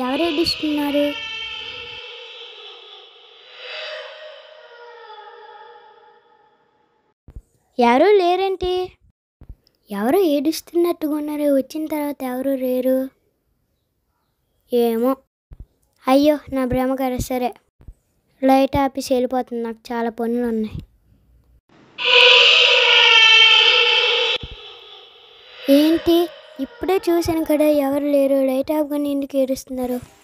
ఎవరు ఏడుస్తున్నారు ఎవరు లేరేంటి ఎవరు ఏడుస్తున్నట్టుగా ఉన్నారు వచ్చిన తర్వాత ఎవరు లేరు ఏమో అయ్యో నా భ్రమ కదా సరే లైట్ ఆపేసి వెళ్ళిపోతుంది నాకు చాలా పనులు ఉన్నాయి ఏంటి ఇప్పుడే చూశాను కదా ఎవరు లేరు లైట్ ఆఫ్గానే ఎందుకు ఏడుస్తున్నారు